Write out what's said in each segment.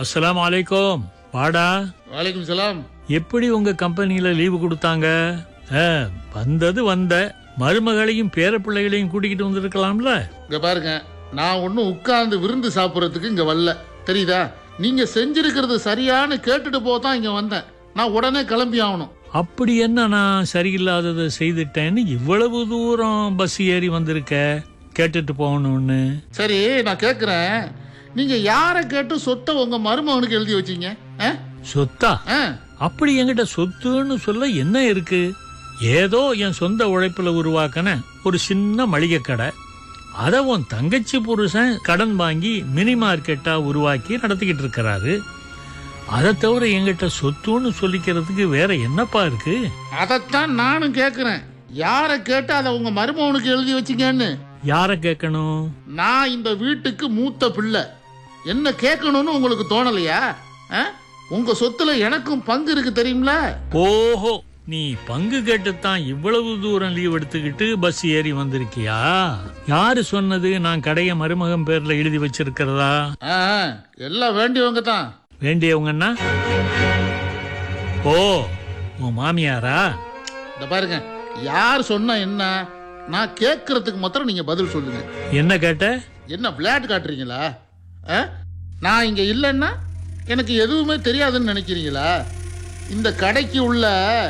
அஸ்ஸலாமு அலைக்கும் வாடா வலைக்கும் சலாம் எப்படி உங்க கம்பெனியில லீவு கொடுத்தாங்க ஆ, வந்தது வந்த மருமகளையும் பேரப்பிள்ளைகளையும் கூட்டிக்கிட்டு வந்திருக்கலாம்ல இங்க பாருங்க நான் ஒன்றும் உட்கார்ந்து விருந்து சாப்பிட்றதுக்கு இங்க வரல தெரியுதா நீங்க செஞ்சிருக்கிறது சரியான்னு கேட்டுட்டு போதான் இங்க வந்தேன் நான் உடனே கிளம்பி ஆகணும் அப்படி என்ன நான் சரியில்லாததை செய்துட்டேன்னு இவ்வளவு தூரம் பஸ் ஏறி வந்திருக்க கேட்டுட்டு போகணும்னு சரி நான் கேட்குறேன் நீங்க யாரை கேட்டு சொத்தை உங்க மருமகனுக்கு எழுதி வச்சீங்க ஆ? சொத்தா ஆ, அப்படி என்கிட்ட சொத்துன்னு சொல்ல என்ன இருக்கு ஏதோ என் சொந்த உழைப்புல உருவாக்கின ஒரு சின்ன மளிகை கடை அதை உன் தங்கச்சி புருஷன் கடன் வாங்கி மினி மார்க்கெட்டா உருவாக்கி நடத்திக்கிட்டு இருக்கிறாரு அதை தவிர என்கிட்ட சொத்துன்னு சொல்லிக்கிறதுக்கு வேற என்னப்பா இருக்கு அதைத்தான் நானும் கேட்குறேன் யாரை கேட்டு அதை உங்க மருமகனுக்கு எழுதி வச்சீங்கன்னு யார கேட்கணும் நான் இந்த வீட்டுக்கு மூத்த பிள்ளை என்ன கேட்கணும்னு உங்களுக்கு தோணலையா ஆ? உங்க சொத்துல எனக்கும் பங்கு இருக்கு தெரியுங்களா ஓஹோ நீ பங்கு கேட்டுத்தான் இவ்வளவு தூரம் லீவ் எடுத்துக்கிட்டு பஸ் ஏறி வந்திருக்கியா யாரு சொன்னது நான் கடைய மருமகன் பேர்ல எழுதி வச்சிருக்கிறதா ஆ, எல்லாம் வேண்டியவங்க தான் வேண்டியவங்கன்னா ஓ உன் மாமியாரா இந்த பாருங்க யார் சொன்னா என்ன நான் கேட்கறதுக்கு மாத்திரம் நீங்க பதில் சொல்லுங்க என்ன கேட்ட என்ன விளையாட்டு காட்டுறீங்களா ஆ? நான் இங்க இல்லைன்னா எனக்கு எதுவுமே தெரியாதுன்னு நினைக்கிறீங்களா இந்த கடைக்கு உள்ள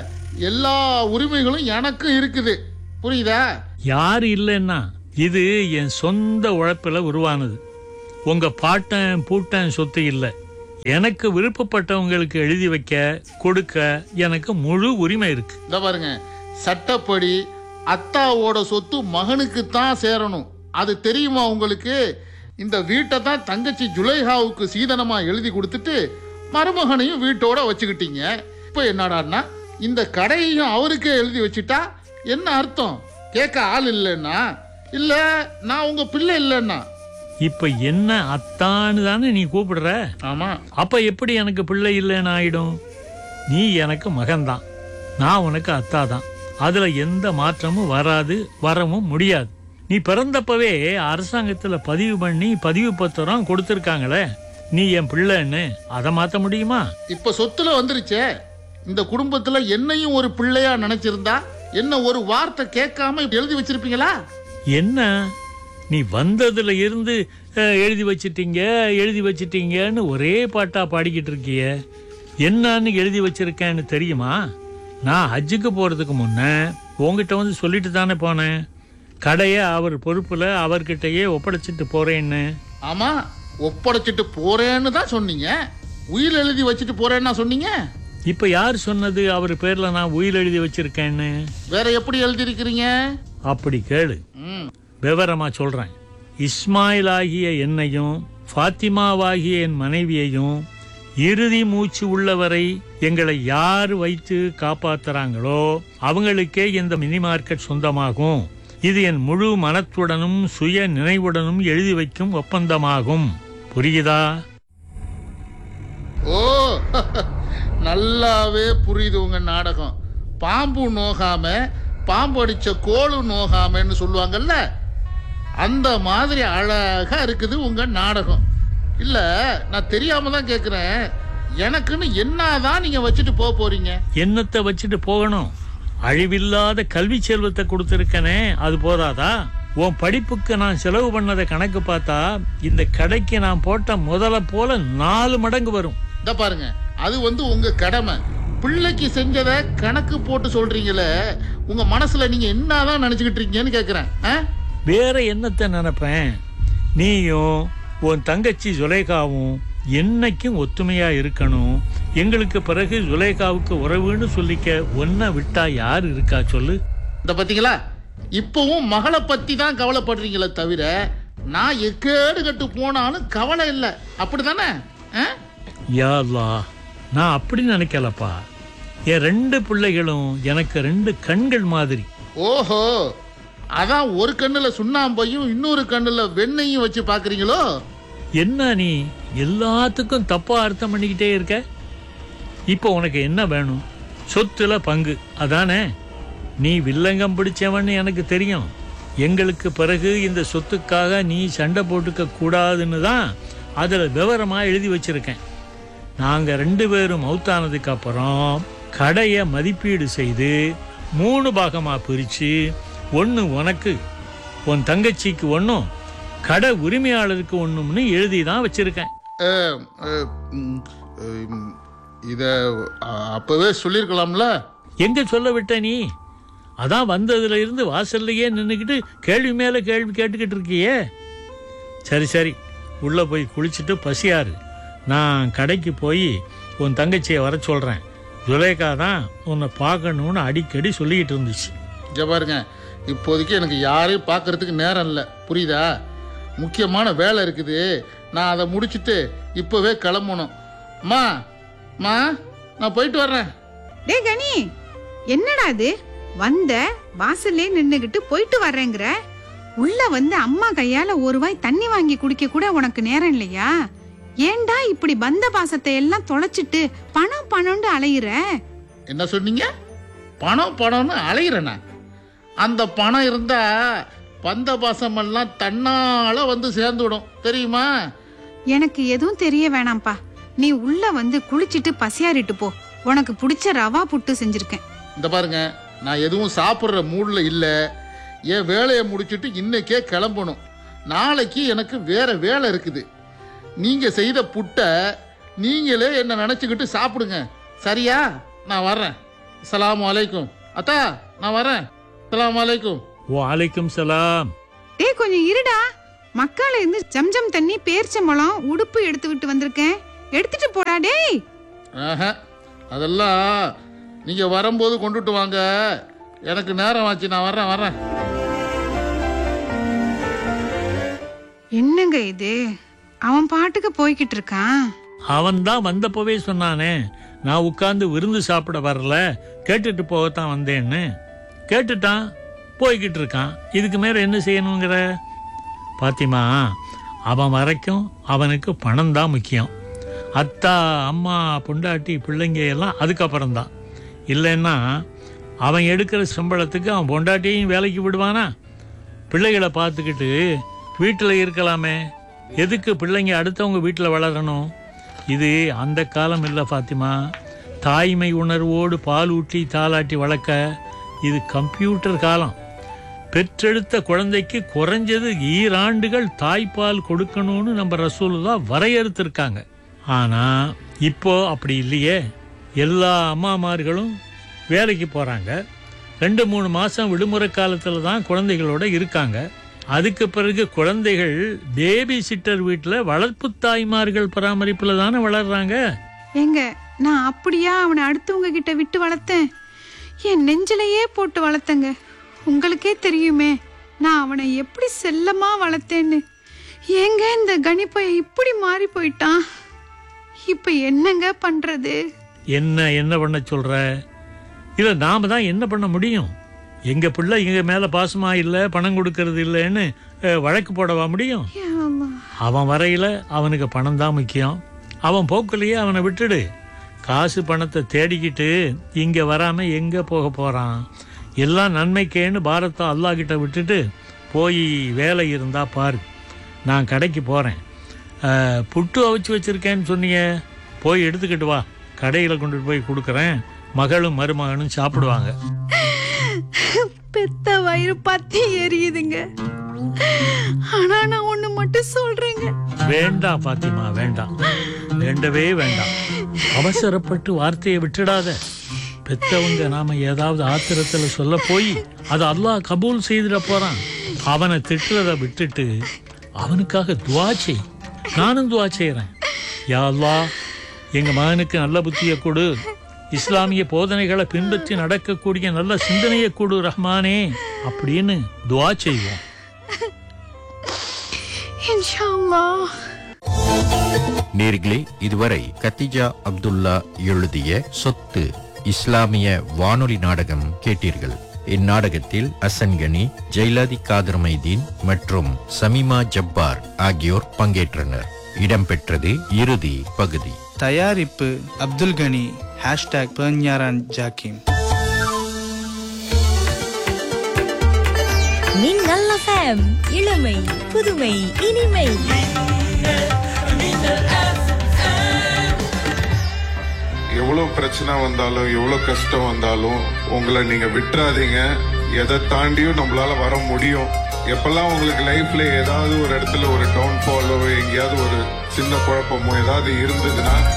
எல்லா உரிமைகளும் எனக்கும் இருக்குது புரியுதா யாரு இல்லைன்னா இது என் சொந்த உழைப்புல உருவானது உங்க பாட்டன் பூட்டன் சொத்து இல்லை எனக்கு விருப்பப்பட்டவங்களுக்கு எழுதி வைக்க கொடுக்க எனக்கு முழு உரிமை இருக்கு இந்த பாருங்க சட்டப்படி அத்தாவோட சொத்து மகனுக்கு தான் சேரணும் அது தெரியுமா உங்களுக்கு இந்த வீட்டை தான் தங்கச்சி ஜுலைஹாவுக்கு சீதனமா எழுதி கொடுத்துட்டு மருமகனையும் வீட்டோட வச்சுக்கிட்டீங்க இப்போ என்னடான்னா இந்த கடையையும் அவருக்கே எழுதி வச்சுட்டா என்ன அர்த்தம் கேட்க ஆள் இல்லைன்னா இல்ல நான் உங்க பிள்ளை இல்லைன்னா இப்ப என்ன அத்தான்னு தானே நீ கூப்பிடுற ஆமா அப்ப எப்படி எனக்கு பிள்ளை இல்லைன்னு ஆயிடும் நீ எனக்கு மகன்தான் நான் உனக்கு அத்தா தான் அதுல எந்த மாற்றமும் வராது வரவும் முடியாது நீ பிறந்தப்பவே அரசாங்கத்துல பதிவு பண்ணி பதிவு பத்திரம் கொடுத்திருக்காங்களே நீ என் பிள்ளைன்னு அதை மாத்த முடியுமா இப்ப சொத்துல வந்துருச்சே இந்த குடும்பத்துல என்னையும் ஒரு பிள்ளையா நினைச்சிருந்தா என்ன ஒரு வார்த்தை கேட்காம எழுதி வச்சிருப்பீங்களா என்ன நீ வந்ததுல இருந்து அஹ், எழுதி வச்சிட்டீங்க எழுதி வச்சிட்டீங்கன்னு ஒரே பாட்டா பாடிக்கிட்டு இருக்கிய என்னன்னு எழுதி வச்சிருக்கேன்னு தெரியுமா நான் ஹஜ்ஜுக்கு போறதுக்கு முன்ன உங்ககிட்ட வந்து சொல்லிட்டு தானே போனேன் கடையை அவர் பொறுப்புல அவர்கிட்டயே ஒப்படைச்சிட்டு போறேன்னு ஆமா ஒப்படைச்சிட்டு போறேன்னு தான் சொன்னீங்க உயிர் எழுதி வச்சுட்டு போறேன்னா சொன்னீங்க இப்ப யார் சொன்னது அவர் பேர்ல நான் உயிர் எழுதி வச்சிருக்கேன்னு வேற எப்படி எழுதியிருக்கிறீங்க அப்படி கேளு ம் விவரமா சொல்றேன் இஸ்மாயில் ஆகிய என்னையும் ஃபாத்திமாவாகிய என் மனைவியையும் இறுதி மூச்சு உள்ளவரை எங்களை யார் வைத்து காப்பாத்துறாங்களோ அவங்களுக்கே இந்த மினி மார்க்கெட் சொந்தமாகும் இது என் முழு மனத்துடனும் சுய நினைவுடனும் எழுதி வைக்கும் ஒப்பந்தமாகும் புரியுதா ஓ நல்லாவே புரியுது உங்க நாடகம் பாம்பு நோகாம பாம்பு அடிச்ச கோழு நோகாமன்னு சொல்லுவாங்கல்ல அந்த மாதிரி அழகா இருக்குது உங்க நாடகம் இல்ல நான் தெரியாம தான் கேக்குறேன் எனக்குன்னு என்னதான் நீங்க வச்சுட்டு போக போறீங்க என்னத்தை வச்சுட்டு போகணும் அழிவில்லாத கல்வி செல்வத்தை கொடுத்திருக்கனே அது போதாதா உன் படிப்புக்கு நான் செலவு பண்ணதை கணக்கு பார்த்தா இந்த கடைக்கு நான் போட்ட முதல போல நாலு மடங்கு வரும் இந்த பாருங்க அது வந்து உங்க கடமை பிள்ளைக்கு செஞ்சதை கணக்கு போட்டு சொல்றீங்களே உங்க மனசுல நீங்க என்னதான் நினைச்சுக்கிட்டு இருக்கீங்கன்னு கேக்குறேன் ஆ? வேற என்னத்தை நினைப்பேன் நீயும் உன் தங்கச்சி ஜுலேகாவும் என்னைக்கும் ஒத்துமையா இருக்கணும் எங்களுக்கு பிறகு ஜுலேகாவுக்கு உறவுன்னு சொல்லிக்க ஒன்ன விட்டா யார் இருக்கா சொல்லு இந்த பாத்தீங்களா இப்பவும் மகளை பத்தி தான் கவலைப்படுறீங்களே தவிர நான் எக்கேடு கட்டு போனாலும் கவலை இல்லை அப்படிதானே ஆ? யா அல்லாஹ், நான் அப்படி நினைக்கலப்பா என் ரெண்டு பிள்ளைகளும் எனக்கு ரெண்டு கண்கள் மாதிரி ஓஹோ அதான் ஒரு கண்ணுல சுண்ணாம்பையும் இன்னொரு கண்ணுல வெண்ணையும் வச்சு பாக்குறீங்களோ என்ன நீ எல்லாத்துக்கும் தப்பா அர்த்தம் பண்ணிக்கிட்டே இருக்க இப்போ உனக்கு என்ன வேணும் சொத்துல பங்கு அதானே நீ வில்லங்கம் பிடிச்சவன்னு எனக்கு தெரியும் எங்களுக்கு பிறகு இந்த சொத்துக்காக நீ சண்டை போட்டுக்க கூடாதுன்னு தான் அதுல விவரமா எழுதி வச்சிருக்கேன் நாங்க ரெண்டு பேரும் மௌத்தானதுக்கு அப்புறம் கடையை மதிப்பீடு செய்து மூணு பாகமா பிரிச்சு ஒன்று உனக்கு உன் தங்கச்சிக்கு ஒன்றும் கடை உரிமையாளருக்கு ஒன்றும்னு எழுதி தான் வச்சிருக்கேன் அஹ், அஹ், ம், ம், இத அ- அப்பவே சொல்லியிருக்கலாம்ல எங்க சொல்ல விட்ட நீ அதான் வந்ததுல இருந்து வாசல்லையே நின்றுக்கிட்டு கேள்வி மேல கேள்வி கேட்டுக்கிட்டு இருக்கியே சரி சரி உள்ள போய் குளிச்சுட்டு பசியாரு நான் கடைக்கு போய் உன் தங்கச்சியை வர சொல்றேன் ஜுலேகா தான் உன்னை பார்க்கணும்னு அடிக்கடி சொல்லிக்கிட்டு இருந்துச்சு இங்க பாருங்க இப்போதைக்கு எனக்கு யாரையும் பார்க்கறதுக்கு நேரம் இல்லை புரியுதா முக்கியமான வேலை இருக்குது நான் அதை முடிச்சிட்டு இப்போவே கிளம்பணும் அம்மா அம்மா நான் போயிட்டு வர்றேன் டே கனி என்னடா இது வந்த வாசல்லே நின்னுகிட்டு போயிட்டு வர்றேங்கிற உள்ள வந்து அம்மா கையால ஒரு வாய் தண்ணி வாங்கி குடிக்க கூட உனக்கு நேரம் இல்லையா ஏன்டா இப்படி பந்த பாசத்தை எல்லாம் தொலைச்சிட்டு பணம் பணம்னு அலையுற என்ன சொன்னீங்க பணம் பணம்னு அலையிறேண்ணா அந்த பணம் இருந்தா பந்த பாசமெல்லாம் தன்னால வந்து சேர்ந்துவிடும் தெரியுமா எனக்கு எதுவும் தெரிய வேணாம்ப்பா நீ உள்ள வந்து குளிச்சிட்டு பசியாறிட்டு போ உனக்கு பிடிச்ச ரவா புட்டு செஞ்சிருக்கேன் இந்த பாருங்க நான் எதுவும் சாப்பிட்ற மூடில் இல்லை என் வேலையை முடிச்சிட்டு இன்னைக்கே கிளம்பணும் நாளைக்கு எனக்கு வேற வேலை இருக்குது நீங்க செய்த புட்டை நீங்களே என்ன நினச்சிக்கிட்டு சாப்பிடுங்க சரியா நான் வர்றேன் அஸ்ஸலாமு அலைக்கும் அத்தா நான் வரேன் அஸ்ஸலாமு அலைக்கும் ஓ அலைக்கும் சலாம் டேய் கொஞ்சம் இருடா மக்கால இருந்து ஜம்ஜம் தண்ணி பேர்ச்சம்பழம் உடுப்பு எடுத்து விட்டு வந்திருக்கேன் எடுத்துட்டு போடா டேய் ஆஹா அதெல்லாம் நீங்க வரும்போது கொண்டுட்டு வாங்க எனக்கு நேரம் ஆச்சு நான் வர்றேன் வர்றேன் என்னங்க இது அவன் பாட்டுக்கு போய்கிட்டு இருக்கான் அவன் தான் வந்தப்பவே சொன்னானே நான் உட்கார்ந்து விருந்து சாப்பிட வரல கேட்டுட்டு போகத்தான் வந்தேன்னு கேட்டுட்டான் போய்கிட்டு இருக்கான் இதுக்கு மேல என்ன செய்யணுங்கிற பாத்திமா அவன் வரைக்கும் அவனுக்கு பணம் தான் முக்கியம் அத்தா அம்மா பொண்டாட்டி பிள்ளைங்க எல்லாம் அதுக்கப்புறம் தான் இல்லைன்னா அவன் எடுக்கிற சம்பளத்துக்கு அவன் பொண்டாட்டியையும் வேலைக்கு விடுவானா பிள்ளைகளை பார்த்துக்கிட்டு வீட்டில் இருக்கலாமே எதுக்கு பிள்ளைங்க அடுத்தவங்க வீட்டில் வளரணும் இது அந்த காலம் இல்லை ஃபாத்திமா தாய்மை உணர்வோடு பால் ஊட்டி தாளாட்டி வளர்க்க இது கம்ப்யூட்டர் காலம் பெற்றெடுத்த குழந்தைக்கு குறைஞ்சது ஈராண்டுகள் தாய்ப்பால் கொடுக்கணும்னு நம்ம ரசூலுல்லா வரையறுத்திருக்காங்க ஆனா இப்போ அப்படி இல்லையே எல்லா அம்மாமார்களும் வேலைக்கு போறாங்க ரெண்டு மூணு மாசம் விடுமுறை காலத்துல தான் குழந்தைகளோட இருக்காங்க அதுக்கு பிறகு குழந்தைகள் பேபி சிட்டர் வீட்டில் வளர்ப்பு தாய்மார்கள் பராமரிப்புல தானே வளர்றாங்க ஏங்க நான் அப்படியா அவனை அடுத்தவங்க கிட்ட விட்டு வளர்த்தேன் என் நெஞ்சிலேயே போட்டு வளர்த்தேங்க உங்களுக்கே தெரியுமே நான் அவனை எப்படி செல்லமா வளர்த்தேன்னு ஏங்க இந்த கணிப்பை இப்படி மாறி போயிட்டான் இப்ப என்னங்க பண்றது என்ன என்ன பண்ண சொல்ற இல்ல நாம தான் என்ன பண்ண முடியும் எங்க பிள்ளை எங்க மேல பாசமா இல்ல பணம் கொடுக்கறது இல்லைன்னு அஹ், வழக்கு போடவா முடியும் யா அல்லாஹ். அவன் வரையில அவனுக்கு பணம் தான் முக்கியம் அவன் போக்குலயே அவனை விட்டுடு காசு பணத்தை தேடிக்கிட்டு இங்க வராம எங்க போக போறான் எல்லாம் நன்மைக்கேன்னு பாரத்தை அல்லாஹ் கிட்ட விட்டுட்டு போய் வேலை இருந்தா பாரு நான் கடைக்கு போறேன் அஹ், புட்டு அவிச்சு வச்சிருக்கேன்னு சொன்னீங்க போய் எடுத்துக்கிட்டு வா கடையில் கொண்டுட்டு போய் கொடுக்குறேன் மகளும் மருமகனும் சாப்பிடுவாங்க பெத்த வயிறு பத்தி எரியுதுங்க ஆனா நான் ஒண்ணு மட்டும் சொல்றேங்க வேண்டாம் பாத்திமா வேண்டாம் வேண்டவே வேண்டாம் அவசரப்பட்டு வார்த்தையை விட்டுடாத பெத்தவங்க நாம ஏதாவது ஆத்திரத்துல சொல்ல போய் அது அல்லாஹ் கபூல் செய்திட போறான் அவனை திட்டுறத விட்டுட்டு அவனுக்காக துவா செய் நானும் துவா செய்யறேன் யா அல்லாஹ் எங்க மகனுக்கு நல்ல புத்தியை கொடு இஸ்லாமிய போதனைகளை பின்பற்றி நடக்கக்கூடிய நல்ல சிந்தனையை கொடு ரஹ்மானே அப்படின்னு துவா செய்வோம் இன்ஷா அல்லாஹ் நேர்களே இதுவரை கத்திஜா அப்துல்லா எழுதிய சொத்து இஸ்லாமிய வானொலி நாடகம் கேட்டீர்கள் இந்நாடகத்தில் அசன் கனி ஜெயலதி காதர் மைதீன் மற்றும் சமீமா ஜப்பார் ஆகியோர் பங்கேற்றனர் இடம்பெற்றது இறுதி பகுதி தயாரிப்பு அப்துல் கனி ஹேஷ்டாக் பெர்ஞாரான் ஜாக்கிம் மின்னல் எஃப்எம் இளமை புதுமை இனிமை எவ்வளவு பிரச்சனை வந்தாலும் எவ்வளவு கஷ்டம் வந்தாலும் உங்களை நீங்க விட்டுறாதீங்க எதை தாண்டியும் நம்மளால வர முடியும் எப்பெல்லாம் உங்களுக்கு லைஃப்ல ஏதாவது ஒரு இடத்துல ஒரு டவுன் ஃபாலோ எங்கேயாவது ஒரு சின்ன குழப்பமோ ஏதாவது இருந்ததுன்னா